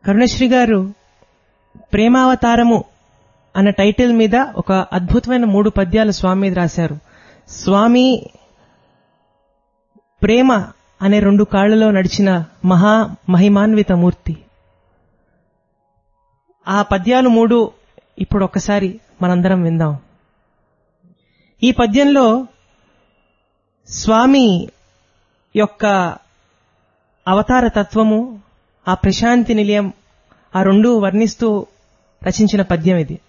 కరుణశ్రీ గారు ప్రేమావతారము అన్న టైటిల్ మీద ఒక అద్భుతమైన మూడు పద్యాలు స్వామి మీద రాశారు స్వామి ప్రేమ అనే రెండు కాళ్లలో నడిచిన మహా మహిమాన్విత మూర్తి ఆ పద్యాలు మూడు ఇప్పుడు ఒక్కసారి మనందరం విందాం ఈ పద్యంలో స్వామి యొక్క అవతార తత్వము ఆ ప్రశాంతి నిలయం ఆ రెండు వర్ణిస్తూ రచించిన పద్యం ఇది